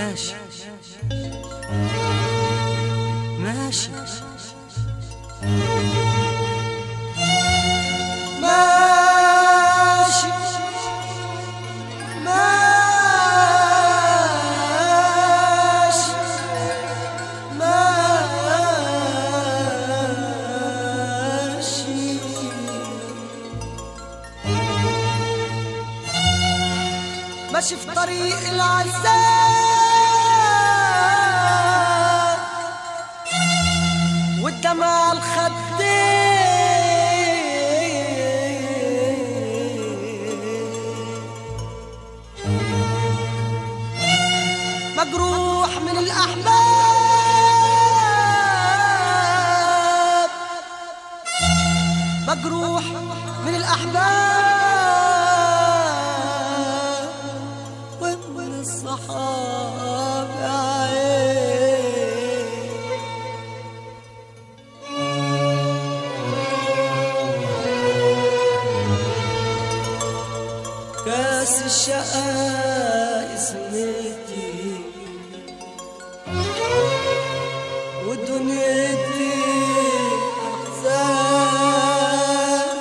ماشي ماشي ماشي ماشي ماشي ماشي في طريق العذاب والدمع الخدين مجروح من الأحباب مجروح من الأحباب ومن الصحاب يا عين كاس الشقاء اسمتي ودنيتي احزان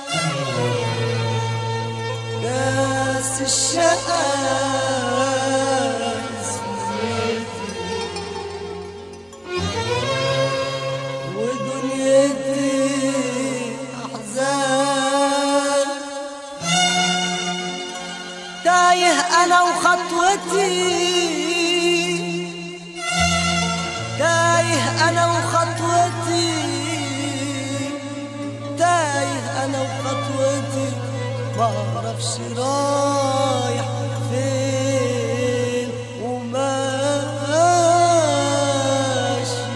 كاس الشقاء اسمتي ودنيتي احزان تايه انا وخطوتي تايه انا وخطوتي تايه انا وخطوتي ما اعرفش رايح فين وماشي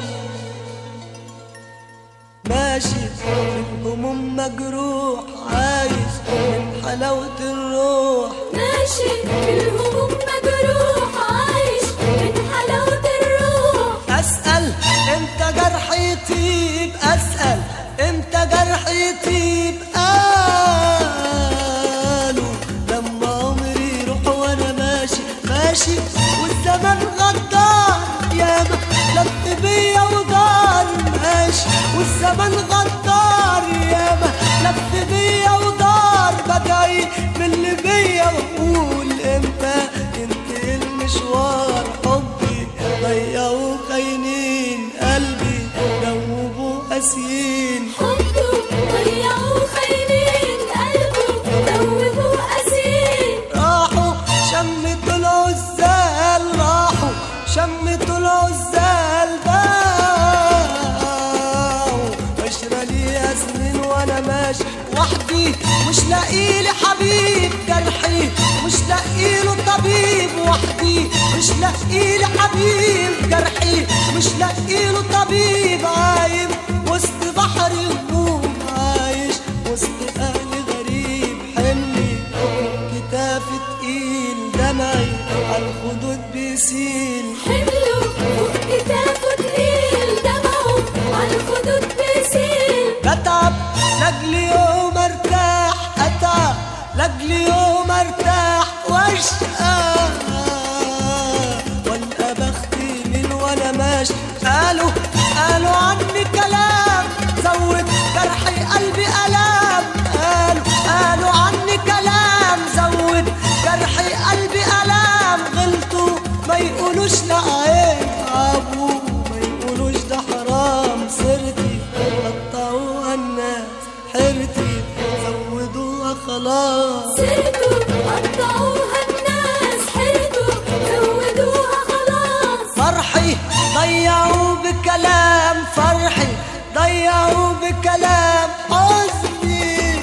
ماشي هموم مجروح عايش من حلاوة الروح ماشي بالهموم مجروح عايش من حلاوة الروح أسأل امتى جرحي يطيب أسأل امتى جرحي يطيب قالوا لما عمري يروح وانا ماشي ماشي والزمن غدار ياما لف بيا ودار ماشي والزمن غدار ياما لف بيا ودار بدعي من اللي بيا واقول امتى ينتهي المشوار حبي ضيعوا خاينين قلبي دوبوا قاسيين حبه ضيعوا خاينين قلبه دوبوا أسير راحوا شمتوا العزال راحوا شمتوا العزال باعوا عشرة ليا سنين وانا ماشي وحدي مش لاقي لي حبيب جرحي مش لاقي له طبيب وحدي مش لاقي لي حبيب جرحي مش لاقي له طبيب عايم وسط بحر هموم عايش وسط اهل غريب حملي كتافي تقيل دمعي عالخدود بيسيل حمله فوق كتافه تقيل دمعه على الخدود بيسيل بتعب لاجل يوم ارتاح اتعب لاجل يوم ارتاح واشقى والقى بختي من وانا ماشي قالوا قالوا عني كلام زود جرحي قلبي الام قالوا قالوا عني كلام زود جرحي قلبي الام غلطوا ما يقولوش لا عيب ابوه ما يقولوش ده حرام سرتي قطعوها الناس حيرتي زودوها خلاص سيرته قطعوها الناس حيرته زودوها خلاص فرحي ضيعوا بكلام فرحي ضيعوا بكلام حزني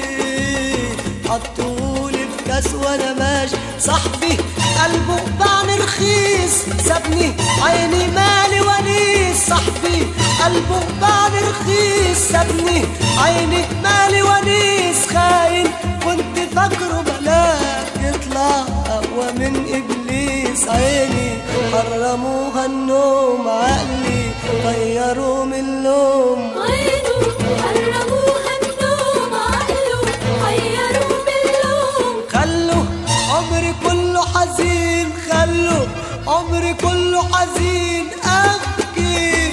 حطولي في كاس وانا ماشي صاحبي قلبه باعني رخيص سابني عيني مالي ونيس صاحبي قلبه باعني رخيص سابني عيني مالي ونيس خاين كنت فاكره ملاك يطلع اقوى من ابليس عيني حرموها النوم عقلي طيروا من اللوم عينه حرموها النوم عقله حيروا باللوم خلوا عمري كله حزين خلوا عمري كله حزين ابكي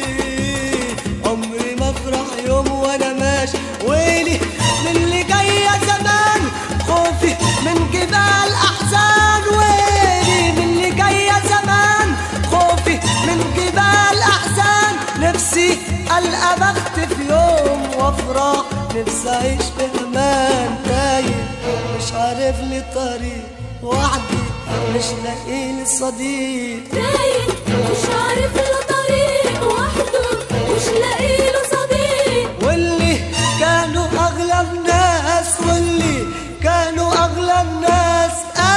عمري ما افرح يوم وانا ماشي ويلي من اللي جايه زمان خوفي من جبال احزان ويلي من اللي جايه زمان خوفي من جبال احزان نفسي القى بخت في يوم وافرح نفسي اعيش بامان تايه مش عارف لي طريق وحدي مش لاقي لي صديق تايه مش عارف له طريق وحده مش لاقي له صديق واللي كانوا اغلى الناس واللي كانوا اغلى الناس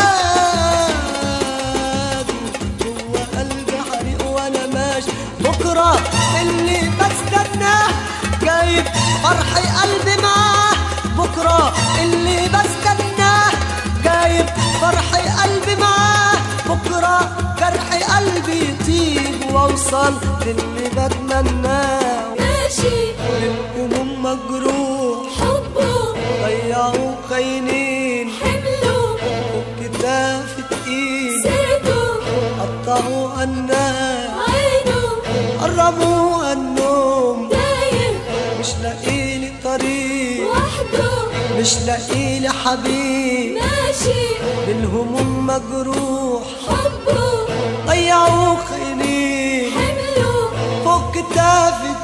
قادوا جوا قلبي حريق وانا ماشي بكره اللي بستناه جايب فرحي قلبي معاه بكره اللي بستناه جايب فرحي قلبي معاه بكره جرحي قلبي يطيب واوصل للي بتمناه ماشي الهموم مجروح حبه ضيعوا خاينين حمله وكتاف تقيل سيرته قطعوا الناس عينه قربوا النوم تايه مش لاقيلي طريق وحده مش لاقيلي حبيب ماشي بالهموم مجروح حبه ضيعوا خاينين حمله فوق كتافي